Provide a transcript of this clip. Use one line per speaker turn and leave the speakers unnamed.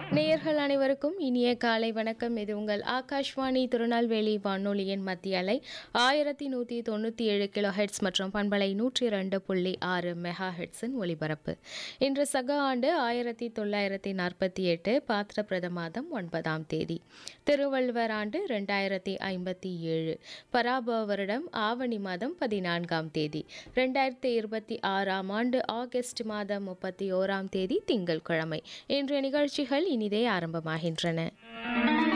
நேயர்கள் அனைவருக்கும் இனிய காலை வணக்கம் இது உங்கள் ஆகாஷ்வாணி திருநெல்வேலி வானொலியின் மத்திய அலை ஆயிரத்தி நூற்றி தொண்ணூற்றி ஏழு கிலோ ஹெட்ஸ் மற்றும் பண்பலை நூற்றி ரெண்டு புள்ளி ஆறு மெகா ஹெட்ஸின் ஒலிபரப்பு இன்று சக ஆண்டு ஆயிரத்தி தொள்ளாயிரத்தி நாற்பத்தி எட்டு பாத்திரப்பிரத மாதம் ஒன்பதாம் தேதி திருவள்ளுவர் ஆண்டு ரெண்டாயிரத்தி ஐம்பத்தி ஏழு பராப வருடம் ஆவணி மாதம் பதினான்காம் தேதி ரெண்டாயிரத்தி இருபத்தி ஆறாம் ஆண்டு ஆகஸ்ட் மாதம் முப்பத்தி ஓராம் தேதி திங்கட்கிழமை இன்றைய நிகழ்ச்சிகள் இனிதே ஆரம்பமாகின்றன